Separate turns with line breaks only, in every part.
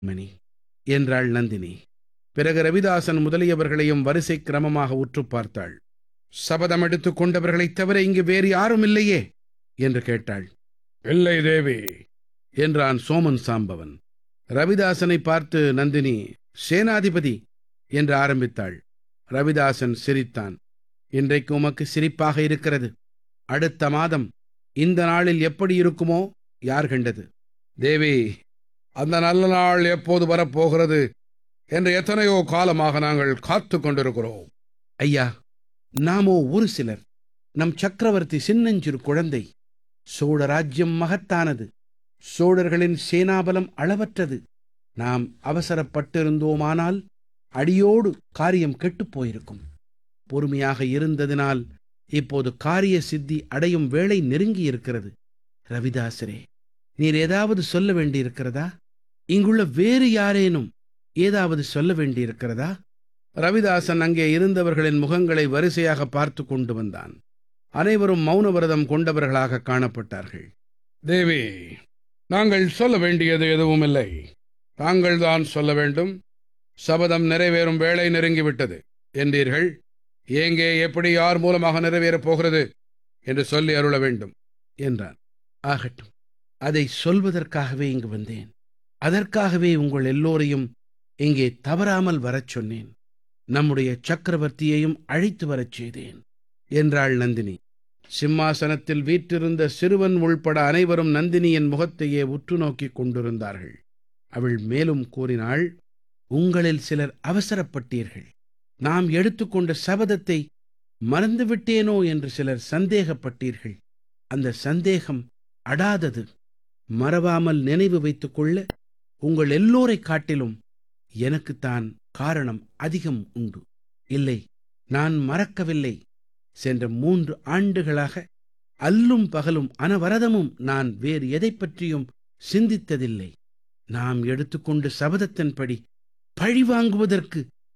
மணி என்றாள் நந்தினி பிறகு ரவிதாசன் முதலியவர்களையும் வரிசை கிரமமாக உற்று பார்த்தாள் சபதம் எடுத்துக் கொண்டவர்களைத் தவிர இங்கு வேறு யாரும் இல்லையே என்று கேட்டாள் இல்லை தேவி என்றான் சோமன் சாம்பவன் ரவிதாசனை பார்த்து நந்தினி சேனாதிபதி என்று ஆரம்பித்தாள் ரவிதாசன் சிரித்தான் இன்றைக்கு உமக்கு சிரிப்பாக இருக்கிறது அடுத்த மாதம் இந்த நாளில் எப்படி இருக்குமோ யார் கண்டது தேவி அந்த நல்ல நாள் எப்போது வரப்போகிறது என்று எத்தனையோ காலமாக நாங்கள் காத்து கொண்டிருக்கிறோம் ஐயா நாமோ ஒரு சிலர் நம் சக்கரவர்த்தி சின்னஞ்சிறு குழந்தை சோழ ராஜ்யம் மகத்தானது சோழர்களின் சேனாபலம் அளவற்றது நாம் அவசரப்பட்டிருந்தோமானால் அடியோடு காரியம் கெட்டுப் போயிருக்கும் பொறுமையாக இருந்ததினால் இப்போது காரிய சித்தி அடையும் வேளை நெருங்கி இருக்கிறது ரவிதாசரே நீர் ஏதாவது சொல்ல வேண்டியிருக்கிறதா இங்குள்ள வேறு யாரேனும் ஏதாவது சொல்ல வேண்டியிருக்கிறதா ரவிதாசன் அங்கே இருந்தவர்களின் முகங்களை வரிசையாக பார்த்து கொண்டு வந்தான் அனைவரும் மௌன விரதம் கொண்டவர்களாக காணப்பட்டார்கள் தேவி நாங்கள் சொல்ல வேண்டியது எதுவும் இல்லை தாங்கள் தான் சொல்ல வேண்டும் சபதம் நிறைவேறும் வேளை நெருங்கிவிட்டது என்றீர்கள் எங்கே எப்படி யார் மூலமாக நிறைவேறப் போகிறது என்று சொல்லி அருள வேண்டும் என்றான் ஆகட்டும் அதை சொல்வதற்காகவே இங்கு வந்தேன் அதற்காகவே உங்கள் எல்லோரையும் இங்கே தவறாமல் வரச் சொன்னேன் நம்முடைய சக்கரவர்த்தியையும் அழைத்து வரச் செய்தேன் என்றாள் நந்தினி சிம்மாசனத்தில் வீற்றிருந்த சிறுவன் உள்பட அனைவரும் நந்தினியின் முகத்தையே உற்று நோக்கிக் கொண்டிருந்தார்கள் அவள் மேலும் கூறினாள் உங்களில் சிலர் அவசரப்பட்டீர்கள் நாம் எடுத்துக்கொண்ட சபதத்தை மறந்துவிட்டேனோ என்று சிலர் சந்தேகப்பட்டீர்கள் அந்த சந்தேகம் அடாதது மறவாமல் நினைவு வைத்துக் கொள்ள உங்கள் எல்லோரைக் காட்டிலும் எனக்குத்தான் காரணம் அதிகம் உண்டு இல்லை நான் மறக்கவில்லை சென்ற மூன்று ஆண்டுகளாக அல்லும் பகலும் அனவரதமும் நான் வேறு எதைப் பற்றியும் சிந்தித்ததில்லை நாம் எடுத்துக்கொண்டு சபதத்தின்படி பழி வாங்குவதற்கு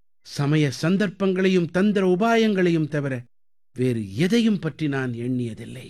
சமய சந்தர்ப்பங்களையும் தந்திர உபாயங்களையும் தவிர வேறு எதையும் பற்றி நான் எண்ணியதில்லை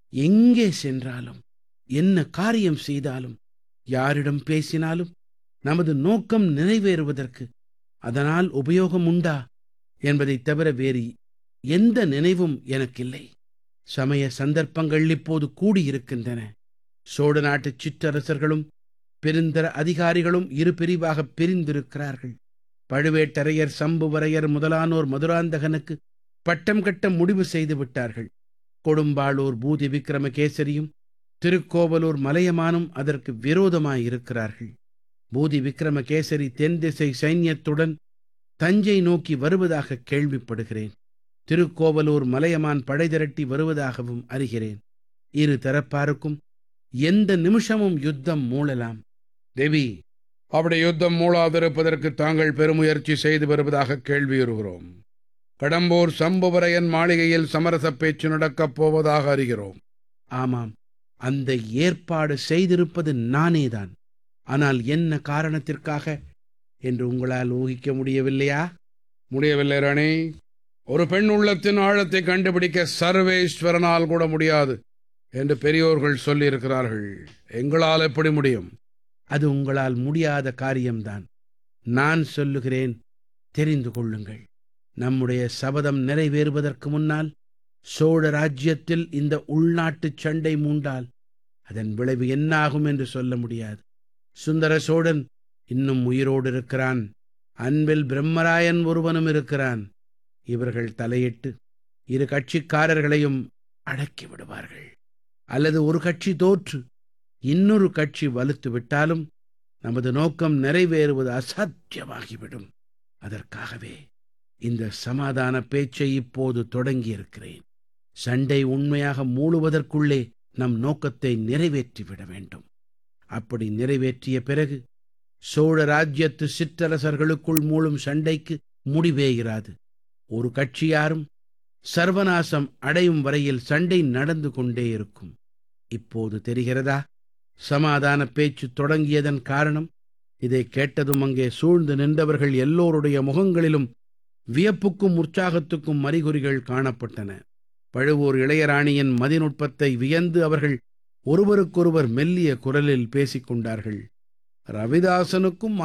எங்கே சென்றாலும் என்ன காரியம் செய்தாலும் யாரிடம் பேசினாலும் நமது நோக்கம் நிறைவேறுவதற்கு அதனால் உபயோகம் உண்டா என்பதைத் தவிர வேறு எந்த நினைவும் எனக்கில்லை சமய சந்தர்ப்பங்கள் இப்போது கூடியிருக்கின்றன சோழ நாட்டுச் சிற்றரசர்களும் பெருந்தர அதிகாரிகளும் இரு பிரிவாகப் பிரிந்திருக்கிறார்கள் பழுவேட்டரையர் சம்புவரையர் முதலானோர் மதுராந்தகனுக்கு பட்டம் கட்ட முடிவு செய்து விட்டார்கள் கொடும்பாளூர் பூதி விக்ரமகேசரியும் திருக்கோவலூர் மலையமானும் அதற்கு விரோதமாயிருக்கிறார்கள் பூதி விக்ரமகேசரி தென் திசை சைன்யத்துடன் தஞ்சை நோக்கி வருவதாக கேள்விப்படுகிறேன் திருக்கோவலூர் மலையமான் படை திரட்டி வருவதாகவும் அறிகிறேன் இரு தரப்பாருக்கும் எந்த நிமிஷமும் யுத்தம் மூளலாம் தேவி அப்படி யுத்தம் மூளாதிருப்பதற்கு தாங்கள் பெருமுயற்சி செய்து வருவதாக கேள்வியுறுகிறோம் கடம்பூர் சம்புவரையன் மாளிகையில் சமரச பேச்சு நடக்கப் போவதாக அறிகிறோம் ஆமாம் அந்த ஏற்பாடு செய்திருப்பது நானேதான் ஆனால் என்ன காரணத்திற்காக என்று உங்களால் ஊகிக்க முடியவில்லையா முடியவில்லை ராணி ஒரு பெண் உள்ளத்தின் ஆழத்தை கண்டுபிடிக்க சர்வேஸ்வரனால் கூட முடியாது என்று பெரியோர்கள் சொல்லியிருக்கிறார்கள் எங்களால் எப்படி முடியும் அது உங்களால் முடியாத காரியம்தான் நான் சொல்லுகிறேன் தெரிந்து கொள்ளுங்கள் நம்முடைய சபதம் நிறைவேறுவதற்கு முன்னால் சோழ ராஜ்யத்தில் இந்த உள்நாட்டுச் சண்டை மூண்டால் அதன் விளைவு என்னாகும் என்று சொல்ல முடியாது சுந்தர சோழன் இன்னும் உயிரோடு இருக்கிறான் அன்பில் பிரம்மராயன் ஒருவனும் இருக்கிறான் இவர்கள் தலையிட்டு இரு கட்சிக்காரர்களையும் அடக்கி விடுவார்கள் அல்லது ஒரு கட்சி தோற்று இன்னொரு கட்சி வலுத்து விட்டாலும் நமது நோக்கம் நிறைவேறுவது அசாத்தியமாகிவிடும் அதற்காகவே இந்த சமாதான பேச்சை இப்போது தொடங்கியிருக்கிறேன் சண்டை உண்மையாக மூழுவதற்குள்ளே நம் நோக்கத்தை நிறைவேற்றிவிட வேண்டும் அப்படி நிறைவேற்றிய பிறகு சோழ ராஜ்யத்து சிற்றரசர்களுக்குள் மூழும் சண்டைக்கு முடிவேகிறாது ஒரு கட்சியாரும் சர்வநாசம் அடையும் வரையில் சண்டை நடந்து கொண்டே இருக்கும் இப்போது தெரிகிறதா சமாதான பேச்சு தொடங்கியதன் காரணம் இதை கேட்டதும் அங்கே சூழ்ந்து நின்றவர்கள் எல்லோருடைய முகங்களிலும் வியப்புக்கும் உற்சாகத்துக்கும் அறிகுறிகள் காணப்பட்டன பழுவூர் இளையராணியின் மதிநுட்பத்தை வியந்து அவர்கள் ஒருவருக்கொருவர் மெல்லிய குரலில் பேசிக் கொண்டார்கள் ரவிதாசனுக்கும்